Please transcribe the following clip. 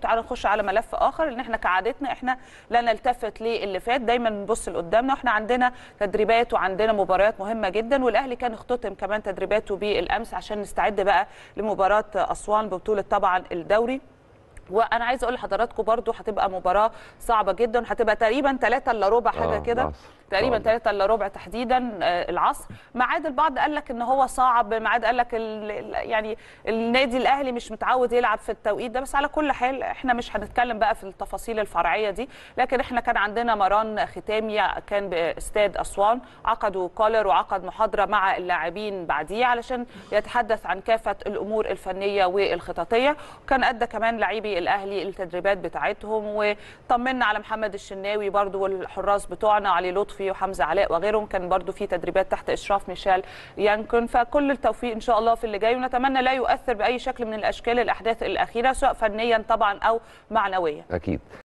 وتعالوا نخش على ملف اخر ان احنا كعادتنا احنا لا نلتفت للي فات دايما نبص لقدامنا واحنا عندنا تدريبات وعندنا مباريات مهمه جدا والاهلي كان اختتم كمان تدريباته بالامس عشان نستعد بقى لمباراه اسوان ببطوله طبعا الدوري وانا عايزه اقول لحضراتكم برضو هتبقى مباراه صعبه جدا هتبقى تقريبا 3 الا ربع حاجه آه، كده العصر. تقريبا طبعاً. 3 الا ربع تحديدا آه، العصر ميعاد البعض قال لك ان هو صعب ميعاد قال لك ال- ال- يعني النادي الاهلي مش متعود يلعب في التوقيت ده بس على كل حال احنا مش هنتكلم بقى في التفاصيل الفرعيه دي لكن احنا كان عندنا مران ختامي كان باستاد اسوان عقدوا كولر وعقد محاضره مع اللاعبين بعديه علشان يتحدث عن كافه الامور الفنيه والخططيه وكان ادى كمان لاعبي الاهلي التدريبات بتاعتهم وطمنا على محمد الشناوي برضو والحراس بتوعنا علي لطفي وحمزه علاء وغيرهم كان برضو في تدريبات تحت اشراف ميشيل يانكون فكل التوفيق ان شاء الله في اللي جاي ونتمنى لا يؤثر باي شكل من الاشكال الاحداث الاخيره سواء فنيا طبعا او معنويا اكيد